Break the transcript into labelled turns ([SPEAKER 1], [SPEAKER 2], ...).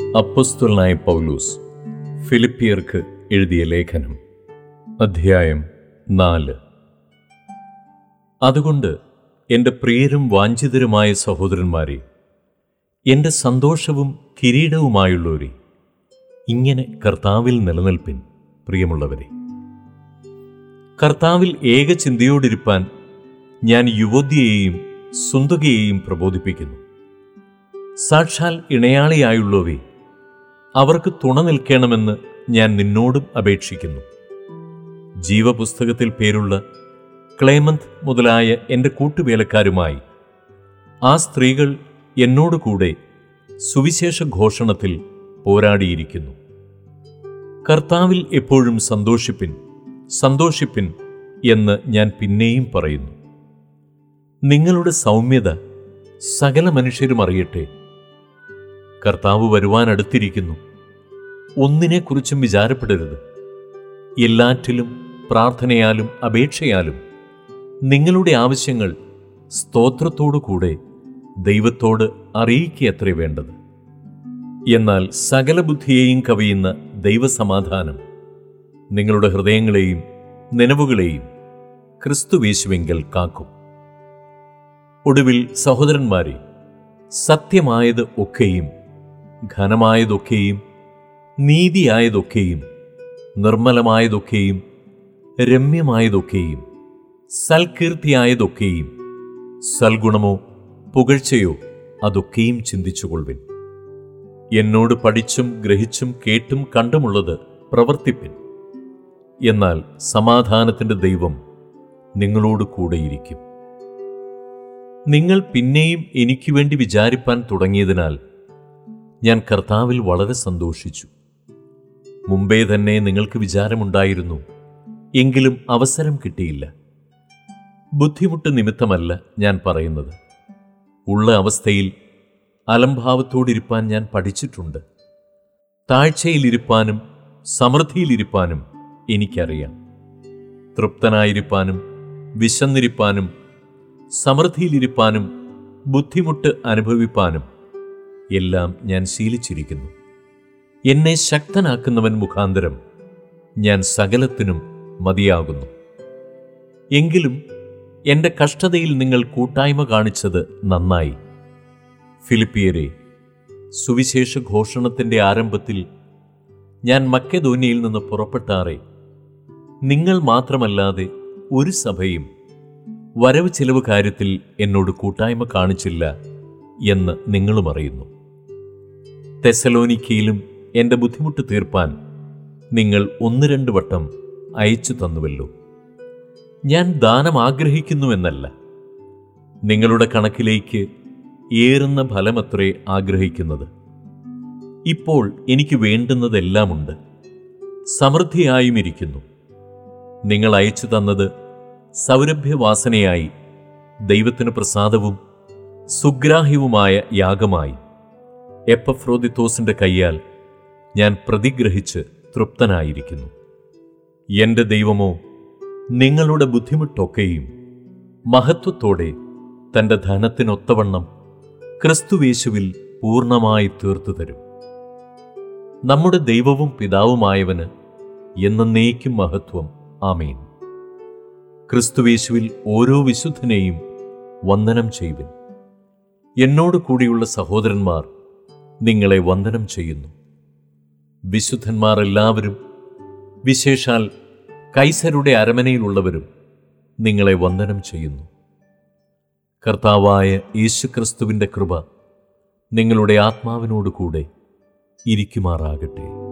[SPEAKER 1] അപ്പസ്തുലനായ പൗലൂസ് ഫിലിപ്പിയർക്ക് എഴുതിയ ലേഖനം അധ്യായം നാല് അതുകൊണ്ട് എൻ്റെ പ്രിയരും വാഞ്ചിതരുമായ സഹോദരന്മാരെ എൻ്റെ സന്തോഷവും കിരീടവുമായുള്ളവരെ ഇങ്ങനെ കർത്താവിൽ നിലനിൽപ്പിൻ പ്രിയമുള്ളവരെ കർത്താവിൽ ഏക ചിന്തയോടിരിപ്പാൻ ഞാൻ യുവതിയെയും സുന്ദകയെയും പ്രബോധിപ്പിക്കുന്നു സാക്ഷാൽ ഇണയാളിയായുള്ളവേ അവർക്ക് തുണ നിൽക്കണമെന്ന് ഞാൻ നിന്നോടും അപേക്ഷിക്കുന്നു ജീവപുസ്തകത്തിൽ പേരുള്ള ക്ലേമന്ത് മുതലായ എൻ്റെ കൂട്ടുവേലക്കാരുമായി ആ സ്ത്രീകൾ എന്നോടുകൂടെ സുവിശേഷ ഘോഷണത്തിൽ പോരാടിയിരിക്കുന്നു കർത്താവിൽ എപ്പോഴും സന്തോഷിപ്പിൻ സന്തോഷിപ്പിൻ എന്ന് ഞാൻ പിന്നെയും പറയുന്നു നിങ്ങളുടെ സൗമ്യത സകല മനുഷ്യരും അറിയട്ടെ കർത്താവ് വരുവാനടുത്തിരിക്കുന്നു ഒന്നിനെക്കുറിച്ചും വിചാരപ്പെടരുത് എല്ലാറ്റിലും പ്രാർത്ഥനയാലും അപേക്ഷയാലും നിങ്ങളുടെ ആവശ്യങ്ങൾ സ്തോത്രത്തോടു കൂടെ ദൈവത്തോട് അറിയിക്കുകയത്രേ വേണ്ടത് എന്നാൽ സകല ബുദ്ധിയെയും കവിയുന്ന ദൈവസമാധാനം നിങ്ങളുടെ ഹൃദയങ്ങളെയും നിലവുകളെയും ക്രിസ്തുവേശുവെങ്കിൽ കാക്കും ഒടുവിൽ സഹോദരന്മാരെ സത്യമായത് ഒക്കെയും ഘനമായതൊക്കെയും നീതിയായതൊക്കെയും നിർമ്മലമായതൊക്കെയും രമ്യമായതൊക്കെയും സൽകീർത്തിയായതൊക്കെയും സൽഗുണമോ പുകഴ്ചയോ അതൊക്കെയും ചിന്തിച്ചുകൊള്ളുവിൻ എന്നോട് പഠിച്ചും ഗ്രഹിച്ചും കേട്ടും കണ്ടുമുള്ളത് പ്രവർത്തിപ്പിൻ എന്നാൽ സമാധാനത്തിൻ്റെ ദൈവം നിങ്ങളോട് കൂടെയിരിക്കും നിങ്ങൾ പിന്നെയും എനിക്ക് വേണ്ടി വിചാരിപ്പാൻ തുടങ്ങിയതിനാൽ ഞാൻ കർത്താവിൽ വളരെ സന്തോഷിച്ചു മുമ്പേ തന്നെ നിങ്ങൾക്ക് വിചാരമുണ്ടായിരുന്നു എങ്കിലും അവസരം കിട്ടിയില്ല ബുദ്ധിമുട്ട് നിമിത്തമല്ല ഞാൻ പറയുന്നത് ഉള്ള അവസ്ഥയിൽ അലംഭാവത്തോടിരിപ്പാൻ ഞാൻ പഠിച്ചിട്ടുണ്ട് താഴ്ചയിലിരിപ്പാനും സമൃദ്ധിയിലിരിപ്പാനും എനിക്കറിയാം തൃപ്തനായിരിപ്പാനും വിശന്നിരിപ്പാനും സമൃദ്ധിയിലിരിപ്പാനും ബുദ്ധിമുട്ട് അനുഭവിപ്പാനും എല്ലാം ഞാൻ ശീലിച്ചിരിക്കുന്നു എന്നെ ശക്തനാക്കുന്നവൻ മുഖാന്തരം ഞാൻ സകലത്തിനും മതിയാകുന്നു എങ്കിലും എൻ്റെ കഷ്ടതയിൽ നിങ്ങൾ കൂട്ടായ്മ കാണിച്ചത് നന്നായി ഫിലിപ്പിയരെ സുവിശേഷ ഘോഷണത്തിൻ്റെ ആരംഭത്തിൽ ഞാൻ മക്കെദോന്യയിൽ നിന്ന് പുറപ്പെട്ടാറെ നിങ്ങൾ മാത്രമല്ലാതെ ഒരു സഭയും വരവ് ചെലവ് കാര്യത്തിൽ എന്നോട് കൂട്ടായ്മ കാണിച്ചില്ല എന്ന് നിങ്ങളും അറിയുന്നു തെസലോനിക്കയിലും എൻ്റെ ബുദ്ധിമുട്ട് തീർപ്പാൻ നിങ്ങൾ ഒന്ന് രണ്ട് വട്ടം അയച്ചു തന്നുവല്ലോ ഞാൻ ദാനം ആഗ്രഹിക്കുന്നുവെന്നല്ല നിങ്ങളുടെ കണക്കിലേക്ക് ഏറുന്ന ഫലമത്രേ ആഗ്രഹിക്കുന്നത് ഇപ്പോൾ എനിക്ക് വേണ്ടുന്നതെല്ലാമുണ്ട് സമൃദ്ധിയായും ഇരിക്കുന്നു നിങ്ങൾ അയച്ചു തന്നത് സൗരഭ്യവാസനയായി ദൈവത്തിന് പ്രസാദവും സുഗ്രാഹ്യവുമായ യാഗമായി എപ്പഫ്രോദിത്തോസിന്റെ കയ്യാൽ ഞാൻ പ്രതിഗ്രഹിച്ച് തൃപ്തനായിരിക്കുന്നു എന്റെ ദൈവമോ നിങ്ങളുടെ ബുദ്ധിമുട്ടൊക്കെയും മഹത്വത്തോടെ തന്റെ ധനത്തിനൊത്തവണ്ണം ക്രിസ്തുവേശുവിൽ പൂർണ്ണമായി തീർത്തു തരും നമ്മുടെ ദൈവവും പിതാവുമായവന് എന്നേക്കും മഹത്വം ആമേൻ ക്രിസ്തുവേശുവിൽ ഓരോ വിശുദ്ധനെയും വന്ദനം ചെയ്യുവിൻ എന്നോട് കൂടിയുള്ള സഹോദരന്മാർ നിങ്ങളെ വന്ദനം ചെയ്യുന്നു വിശുദ്ധന്മാർ എല്ലാവരും വിശേഷാൽ കൈസരുടെ അരമനയിലുള്ളവരും നിങ്ങളെ വന്ദനം ചെയ്യുന്നു കർത്താവായ യേശുക്രിസ്തുവിൻ്റെ കൃപ നിങ്ങളുടെ ആത്മാവിനോട് കൂടെ ഇരിക്കുമാറാകട്ടെ